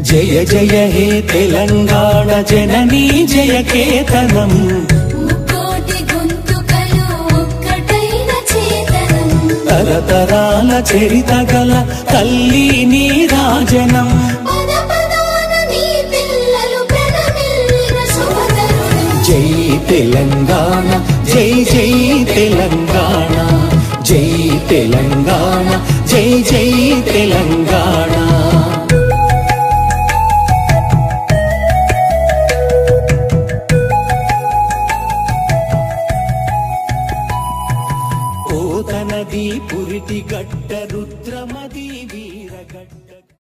జయ జయ హే తెలంగాణ జననీ జయ కేతనం ముక్కోటి గొంతుకలు ఒక్కటైన చేతనం తరతరాల చరిత గల తల్లి నీ రాజనం పద పదాన నీ పిల్లలు ప్రణమిల్లిన శుభతరుణం జై తెలంగాణ జై జై తెలంగాణ జై తెలంగాణ జై జై తెలంగాణ